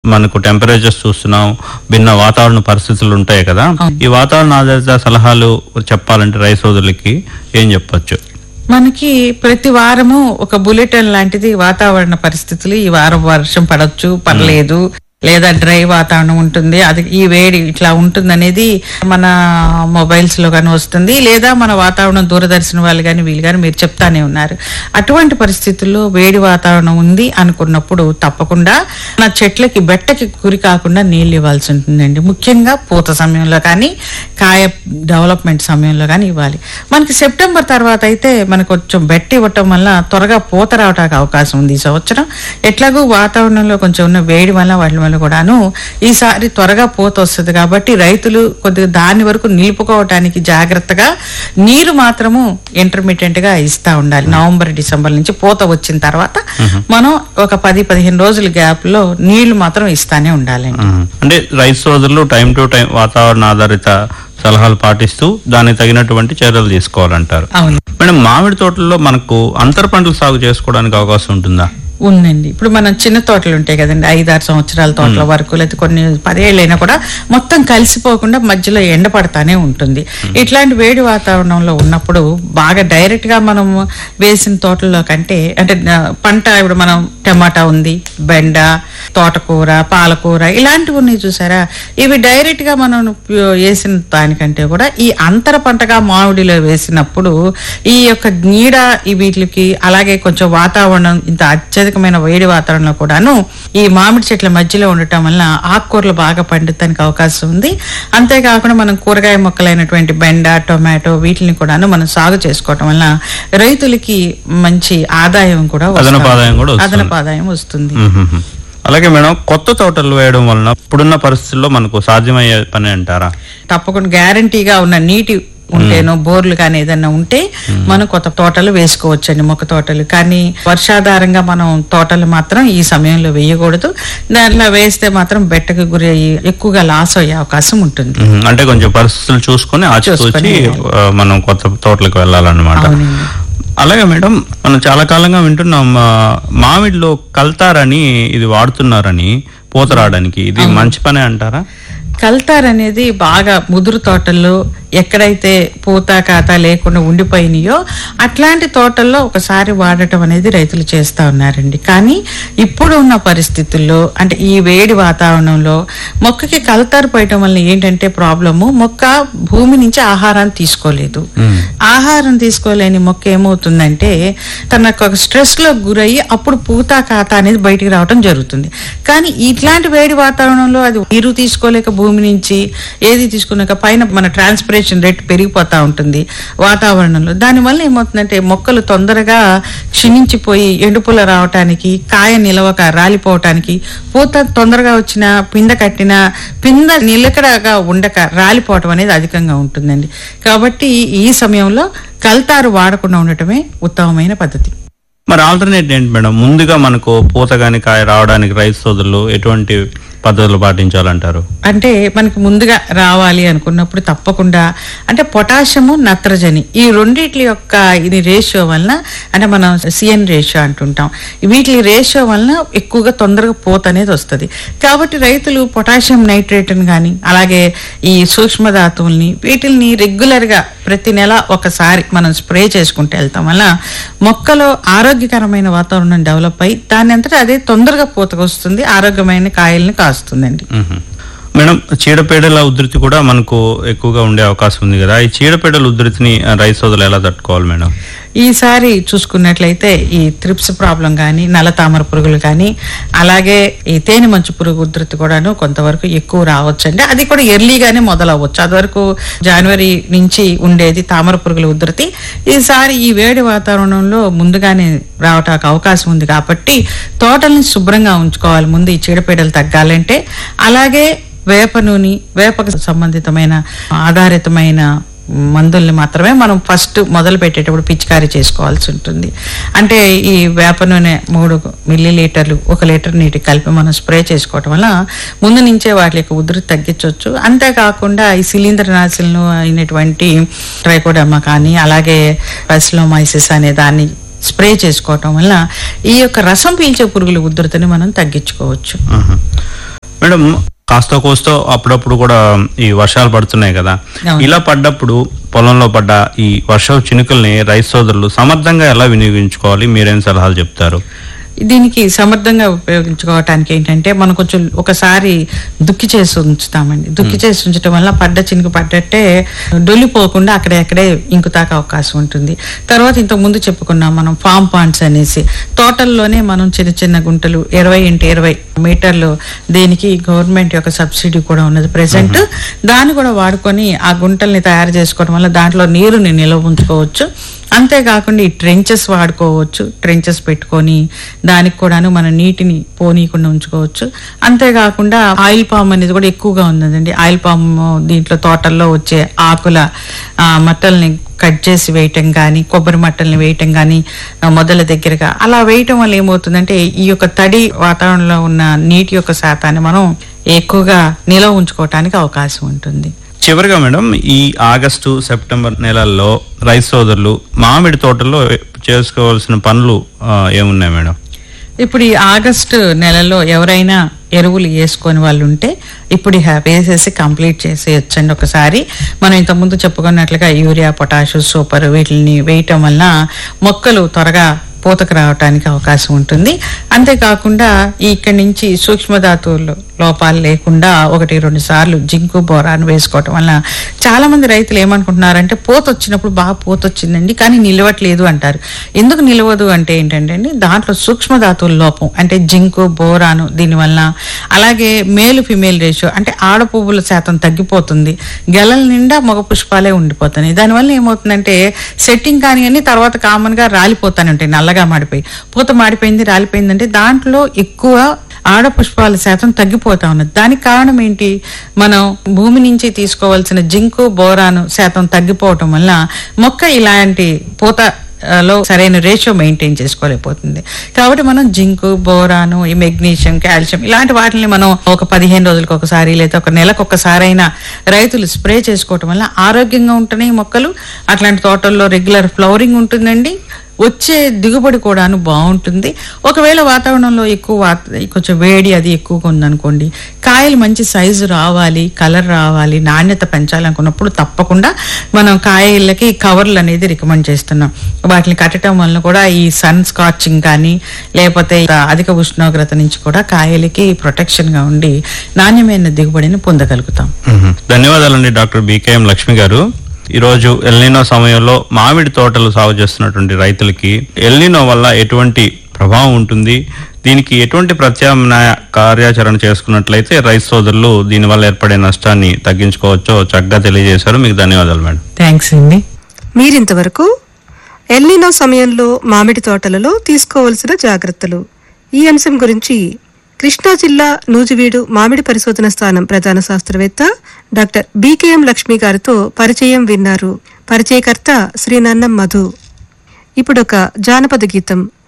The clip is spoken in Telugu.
మనకు టెంపరేచర్స్ చూస్తున్నాం భిన్న వాతావరణ పరిస్థితులు ఉంటాయి కదా ఈ వాతావరణ ఆధారిత సలహాలు చెప్పాలంటే రైతు సోదరులకి ఏం చెప్పొచ్చు మనకి ప్రతి వారము ఒక బులెటిన్ లాంటిది వాతావరణ పరిస్థితులు ఈ వారం వర్షం పడవచ్చు పర్లేదు లేదా డ్రై వాతావరణం ఉంటుంది అది ఈ వేడి ఇట్లా ఉంటుంది అనేది మన మొబైల్స్ లో కానీ వస్తుంది లేదా మన వాతావరణం దూరదర్శన్ వాళ్ళు కానీ వీళ్ళు కానీ మీరు చెప్తానే ఉన్నారు అటువంటి పరిస్థితుల్లో వేడి వాతావరణం ఉంది అనుకున్నప్పుడు తప్పకుండా నా చెట్లకి బెట్టకి గురి కాకుండా నీళ్ళు ఇవ్వాల్సి ఉంటుందండి ముఖ్యంగా పూత సమయంలో కానీ కాయ డెవలప్మెంట్ సమయంలో కానీ ఇవ్వాలి మనకి సెప్టెంబర్ తర్వాత అయితే మనకు కొంచెం బెట్టి ఇవ్వటం వల్ల త్వరగా పూత రావడానికి అవకాశం ఉంది ఈ సంవత్సరం ఎట్లాగూ వాతావరణంలో కొంచెం ఉన్న వేడి వల్ల వాటి వల్ల కూడాను ఈసారి త్వరగా పూత వస్తుంది కాబట్టి రైతులు కొద్దిగా దాని వరకు నిలుపుకోవటానికి జాగ్రత్తగా నీరు మాత్రము ఇంటర్మీడియట్ గా ఇస్తా ఉండాలి నవంబర్ డిసెంబర్ నుంచి పూత వచ్చిన తర్వాత మనం ఒక పది పదిహేను రోజుల గ్యాప్ లో నీళ్లు మాత్రం ఇస్తానే ఉండాలండి మ్మ్. అంటే రైతు సోదరులు టైం టు టైం వాతావరణ ఆధారిత సలహాలు పాటిస్తూ దానికి తగినటువంటి చర్యలు తీసుకోవాలంటారు అవును మేడం మామిడి తోటల్లో మనకు అంతర పంటలు సాగు చేసుకోవడానికి అవకాశం ఉంటుందా ఉందండి ఇప్పుడు మనం చిన్న తోటలు ఉంటాయి కదండి ఐదారు సంవత్సరాల తోటల వరకు లేదా కొన్ని పదేళ్ళైనా కూడా మొత్తం కలిసిపోకుండా మధ్యలో ఎండ పడతానే ఉంటుంది ఇట్లాంటి వేడి వాతావరణంలో ఉన్నప్పుడు బాగా డైరెక్ట్ గా మనం వేసిన తోటల్లో కంటే అంటే ఆ, పంట ఇప్పుడు మనం టమాటా ఉంది బెండ తోటకూర పాలకూర ఇలాంటివి ఉన్నాయి చూసారా ఇవి డైరెక్ట్ గా మనం ప్యూ- వేసిన దానికంటే కూడా ఈ అంతర పంటగా మామిడిలో వేసినప్పుడు ఈ యొక్క నీడ ఈ వీటికి అలాగే కొంచెం వాతావరణం ఇంత అత్యధికమైన వేడి వాతావరణంలో కూడాను ఈ మామిడి చెట్ల మధ్యలో ఉండటం వల్ల ఆకుకూరలు బాగా పండుతానికి అవకాశం ఉంది అంతేకాకుండా మనం కూరగాయ మొక్కలైనటువంటి బెండ టొమాటో వీటిని కూడాను మనం సాగు చేసుకోవటం వల్ల రైతులకి మంచి ఆదాయం కూడా వస్తుంది. అదనపు ఆదాయం కూడా వస్తుంది. అదనపు ఆదాయం వస్తుంది మ్మ్. అలాగే మేడం కొత్త తోటలు వేయడం వలన ఇప్పుడున్న పరిస్థితుల్లో మనకు సాధ్యమయ్యే పని అంటారా తప్పకుండా గ్యారంటీగా ఉన్న నీటి ఉంటేనో బోర్లు కానీ ఏదన్నా ఉంటే మనం కొత్త తోటలు వేసుకోవచ్చండి మొక్క తోటలు కానీ వర్షాధారంగా మనం తోటలు మాత్రం ఈ సమయంలో వేయకూడదు దాంట్లో వేస్తే మాత్రం బెట్టకు గురి అయ్యి ఎక్కువగా లాస్ అయ్యే అవకాశం ఉంటుంది మ్మ్. అంటే కొంచెం పరిస్థితులు చూసుకొని ఆచితూచి చూసుకొని ఆ, మనం కొత్త తోటలకు వెళ్ళాలన్నమాట అవునండి అలాగే మేడం మనం చాలా కాలంగా వింటున్నాం ఆ, మామిడిలో కల్తారని ఇది వాడుతున్నారని పూత రావడానికి ఇది మంచి పనే అంటారా కల్తార్ అనేది బాగా ముదురు తోటల్లో ఎక్కడైతే పూత కాత లేకుండా ఉండిపోయినాయో అట్లాంటి తోటల్లో ఒకసారి వాడటం అనేది రైతులు చేస్తా ఉన్నారండి కానీ ఇప్పుడు ఉన్న పరిస్థితుల్లో అంటే ఈ వేడి వాతావరణంలో మొక్కకి కల్తారు పోయటం వల్ల ఏంటంటే ప్రాబ్లము మొక్క భూమి నుంచి ఆహారాన్ని తీసుకోలేదు ఆహారం తీసుకోలేని మొక్క ఏమవుతుందంటే తనకు ఒక స్ట్రెస్ లో గురయ్యి అప్పుడు పూత కాత అనేది బయటికి రావడం జరుగుతుంది కానీ ఇట్లాంటి వేడి వాతావరణంలో అది నీరు తీసుకోలేక భూమి నుంచి ఏది తీసుకున్నాక పైన మన ట్రాన్స్పిరేషన్ రేట్ పెరిగిపోతా ఉంటుంది వాతావరణంలో దానివల్ల ఏమవుతుందంటే మొక్కలు తొందరగా క్షీణించిపోయి ఎండుపుల రావటానికి కాయ నిలవక రాలిపోవటానికి పూత తొందరగా వచ్చిన పింద కట్టిన పింద నిలకడగా ఉండక రాలిపోవటం అనేది అధికంగా ఉంటుందండి కాబట్టి ఈ సమయంలో కల్తారు వాడకుండా ఉండటమే ఉత్తమమైన పద్ధతి మరి ఆల్టర్నేట్ ఏంటి మేడం ముందుగా మనకు పూత గాని కాయ రావడానికి రైతు సోదరులు ఎటువంటి పద్ధతులు పాటించాలంటారు అంటే మనకి ముందుగా రావాలి అనుకున్నప్పుడు తప్పకుండా అంటే పొటాషియము నత్రజని ఈ రెండిట్ల యొక్క ఇది రేషియో వలన అంటే మనం సిఎన్ రేషియో అంటుంటాం వీటి రేషియో వలన ఎక్కువగా తొందరగా పోత అనేది వస్తుంది కాబట్టి రైతులు పొటాషియం నైట్రేట్ని కానీ అలాగే ఈ సూక్ష్మ ధాతువుల్ని వీటిల్ని రెగ్యులర్ గా ప్రతి నెల ఒకసారి మనం స్ప్రే చేసుకుంటూ వెళ్తాం వల్ల మొక్కలో ఆరోగ్యకరమైన వాతావరణం డెవలప్ అయ్యి దాని అంతటా అదే తొందరగా పూతకొస్తుంది ఆరోగ్యమైన కాయల్ని కాస్తుందండి మ్మ్. మేడం చీడపీడల ఉధృతి కూడా మనకు ఎక్కువగా ఉండే అవకాశం ఉంది కదా ఈ చీడపీడల ఉధృతిని ఆ, రైతు సోదరులు ఎలా తట్టుకోవాలి మేడం ఈసారి చూసుకున్నట్లయితే ఈ త్రిప్స్ ప్రాబ్లం కానీ నల్ల తామర పురుగులు కానీ అలాగే ఈ తేనె మంచు పురుగు ఉధృతి కూడాను కొంతవరకు ఎక్కువ రావచ్చు అండి అది కూడా ఎర్లీగానే మొదలవ్వచ్చు అది వరకు జనవరి నుంచి ఉండేది తామర పురుగుల ఉధృతి ఈసారి ఈ వేడి వాతావరణంలో ముందుగానే రావటానికి అవకాశం ఉంది కాబట్టి తోటల్ని శుభ్రంగా ఉంచుకోవాలి ముందు ఈ చీడపీడలు తగ్గాలంటే అలాగే వేప నూనె వేపకు సంబంధితమైన ఆధారితమైన మందుల్ని మాత్రమే మనం ఫస్ట్ మొదలు పెట్టేటప్పుడు పిచికారీ చేసుకోవాల్సి ఉంటుంది అంటే ఈ వేప నూనె మూడు మిల్లీ లీటర్లు ఒక లీటర్ నీటి కలిపి మనం స్ప్రే చేసుకోవటం వల్ల ముందు నుంచే వాటి యొక్క ఉధృతి తగ్గించవచ్చు అంతేకాకుండా ఈ శిలీంద్ర నాశనలు అయినటువంటి ట్రైకోడమ్మ కానీ అలాగే పసిలోమైసిస్ అనే దాన్ని స్ప్రే చేసుకోవటం వల్ల ఈ యొక్క రసం పీల్చే పురుగుల ఉధృతిని మనం తగ్గించుకోవచ్చు మ్మ్. మేడం కాస్త కోస్తో అప్పుడప్పుడు కూడా ఈ వర్షాలు పడుతున్నాయి కదా అవును. ఇలా పడ్డప్పుడు పొలంలో పడ్డ ఈ వర్షపు చినుకుల్ని రైతు సోదరులు సమర్థంగా ఎలా వినియోగించుకోవాలి మీరేం సలహాలు చెప్తారు దీనికి సమర్థంగా ఉపయోగించుకోవటానికి ఏంటంటే మనం కొంచెం ఒకసారి దుక్కి చేసి ఉంచుతామండి దుక్కి చేసి ఉంచడం వల్ల పడ్డ చినుకు పడ్డట్టే డొల్లిపోకుండా అక్కడే అక్కడే ఇంకుతాక అవకాశం ఉంటుంది తర్వాత ఇంతకు ముందు చెప్పుకున్నాం మనం ఫామ్ పాండ్స్ అనేసి తోటల్లోనే మనం చిన్న చిన్న గుంటలు ఇరవై ఇంటి ఇరవై మీటర్లు దీనికి గవర్నమెంట్ యొక్క సబ్సిడీ కూడా ఉన్నది ప్రెసెంట్ దాన్ని కూడా వాడుకొని ఆ గుంటల్ని తయారు చేసుకోవడం వల్ల దాంట్లో నీరుని నిల్వ ఉంచుకోవచ్చు అంతేకాకుండా ఈ ట్రెంచెస్ వాడుకోవచ్చు ట్రెంచెస్ పెట్టుకొని దానికి కూడాను మన నీటిని పోనీయకుండా ఉంచుకోవచ్చు అంతేకాకుండా ఆయిల్ పామ్ అనేది కూడా ఎక్కువగా ఉందండి ఆయిల్ పామ్ దీంట్లో తోటల్లో వచ్చే ఆకుల ఆ, మట్టల్ని కట్ చేసి వేయటం కానీ కొబ్బరి మట్టల్ని వేయటం కానీ ఆ, మొదల దగ్గరగా అలా వేయటం వల్ల ఏమవుతుందంటే ఈ యొక్క తడి వాతావరణంలో ఉన్న నీటి యొక్క శాతాన్ని మనం ఎక్కువగా నిల్వ ఉంచుకోవటానికి అవకాశం ఉంటుంది చివరిగా మేడం ఈ ఆగస్టు సెప్టెంబర్ నెలల్లో రైతు సోదరులు మామిడి తోటల్లో చేసుకోవాల్సిన పనులు ఆ, ఏమున్నాయి మేడం ఇప్పుడు ఈ ఆగస్టు నెలలో ఎవరైనా ఎరువులు వేసుకొని వాళ్ళు ఉంటే ఇప్పుడు ఇహ వేసేసి కంప్లీట్ చేసేయచ్చండి ఒకసారి మనం ఇంతకుముందు చెప్పుకున్నట్లుగా యూరియా పొటాషు సూపర్ వీటిని వేయటం వల్ల మొక్కలు త్వరగా పూతకు రావడానికి అవకాశం ఉంటుంది అంతేకాకుండా ఇక్కడి నుంచి సూక్ష్మధాతువులు లోపాలు లేకుండా ఒకటి రెండు సార్లు జింకు బోరాన్ వేసుకోవటం వల్ల చాలా మంది రైతులు ఏమనుకుంటున్నారంటే పూత వచ్చినప్పుడు బాగా పూత వచ్చిందండి కానీ నిలవట్లేదు అంటారు ఎందుకు నిలవదు అంటే ఏంటంటే అండి దాంట్లో సూక్ష్మధాతువుల లోపం అంటే జింకు బోరాను దీనివల్ల అలాగే మేలు ఫిమేల్ రేషియో అంటే ఆడ పువ్వుల శాతం తగ్గిపోతుంది గెలల నిండా మగ పుష్పాలే ఉండిపోతున్నాయి దానివల్ల ఏమవుతుందంటే సెట్టింగ్ కానీ అన్ని తర్వాత కామన్ గా రాలిపోతానే ఉంటాయి నల్లగా మాడిపోయి పూత మాడిపోయింది రాలిపోయిందంటే దాంట్లో ఎక్కువ ఆడ పుష్పాల శాతం తగ్గిపోతా ఉన్నది దానికి కారణం ఏంటి మనం భూమి నుంచి తీసుకోవాల్సిన జింకు బోరాను శాతం తగ్గిపోవటం వల్ల మొక్క ఇలాంటి పూత ఆ, లో సరైన రేషియో మెయింటైన్ చేసుకోలేకపోతుంది కాబట్టి మనం జింకు బోరాను ఈ మెగ్నీషియం కాల్షియం ఇలాంటి వాటిని మనం ఒక పదిహేను రోజులకు ఒకసారి లేదా ఒక నెలకు ఒకసారి అయినా రైతులు స్ప్రే చేసుకోవటం వల్ల ఆరోగ్యంగా ఉంటున్నాయి మొక్కలు అట్లాంటి తోటల్లో రెగ్యులర్ ఫ్లవరింగ్ ఉంటుందండి వచ్చే దిగుబడి కూడాను బాగుంటుంది ఒకవేళ వాతావరణంలో ఎక్కువ వాత- కొంచెం వేడి అది ఎక్కువగా ఉందనుకోండి కాయలు మంచి సైజు రావాలి కలర్ రావాలి నాణ్యత పెంచాలనుకున్నప్పుడు తప్పకుండా మనం కాయలకి కవర్లు అనేది రికమెండ్ చేస్తున్నాం వాటిని కట్టడం వల్ల కూడా ఈ సన్ స్కాచింగ్ కానీ లేకపోతే అధిక ఉష్ణోగ్రత నుంచి కూడా కాయలకి ప్రొటెక్షన్ గా ఉండి నాణ్యమైన దిగుబడిని పొందగలుగుతాం మ్మ్. ధన్యవాదాలండి డాక్టర్ బీకేఎం లక్ష్మి గారు ఈరోజు ఎల్నినో సమయంలో మామిడి తోటలు సాగు చేస్తున్నటువంటి రైతులకి ఎల్నినో వల్ల ఎటువంటి ప్రభావం ఉంటుంది దీనికి ఎటువంటి ప్రత్యామ్నాయ కార్యాచరణ చేసుకున్నట్లయితే రైతు సోదరులు దీనివల్ల ఏర్పడే నష్టాన్ని తగ్గించుకోవచ్చో చక్కగా తెలియజేశారు మీకు ధన్యవాదాలు మేడం థ్యాంక్స్ అండి మీరింతవరకు ఎల్నినో సమయంలో మామిడి తోటలలో తీసుకోవలసిన జాగ్రత్తలు ఈ అంశం గురించి కృష్ణా జిల్లా నూజివీడు మామిడి పరిశోధన స్థానం ప్రధాన శాస్త్రవేత్త డాక్టర్ బీకేఎం లక్ష్మి గారితో పరిచయం విన్నారు పరిచయకర్త శ్రీ నన్నం మధు ఇప్పుడొక జానపద గీతం